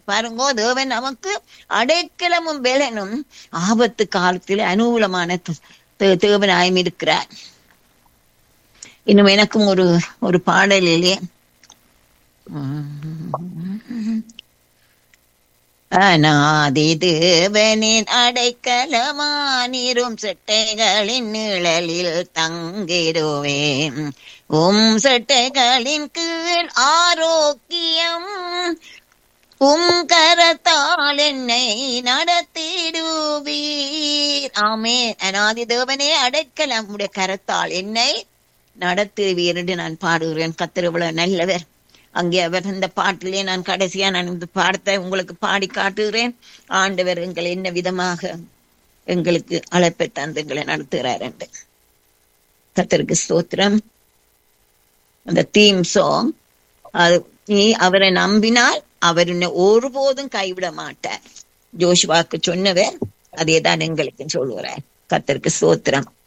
பாருங்கோ தேவன் நமக்கு அடைக்கலமும் வேலனும் ஆபத்து காலத்தில் அனுகூலமான த- தே- தேவனாயும் இருக்கிறார் இன்னும் எனக்கும் ஒரு ஒரு பாடலிலே அநாதி தேவனின் அடைக்கலமானிரும் செட்டைகளின் நிழலில் தங்கிடுவேன் உம் செட்டைகளின் கீழ் ஆரோக்கியம் உம் கரத்தால் என்னை நடத்திடுவீர் ஆமே அநாதி தேவனே அடைக்கலம் உடைய கரத்தால் என்னை நடத்துவீர் என்று நான் பாடுகிறேன் கத்திர இவ்வளவு நல்லவர் அங்கே அவர் இந்த பாட்டிலே நான் கடைசியா நான் இந்த பாடத்தை உங்களுக்கு பாடி காட்டுகிறேன் ஆண்டவர் எங்களை என்ன விதமாக எங்களுக்கு அழைப்பை தந்து எங்களை நடத்துகிறார் என்று கத்தருக்கு ஸ்தோத்திரம் அந்த தீம் சாங் அது நீ அவரை நம்பினால் அவர் உன்னை ஒருபோதும் கைவிட மாட்டார் ஜோஷுவாக்கு சொன்னவர் அதேதான் எங்களுக்கு சொல்லுகிறார் கத்தருக்கு ஸ்தோத்திரம்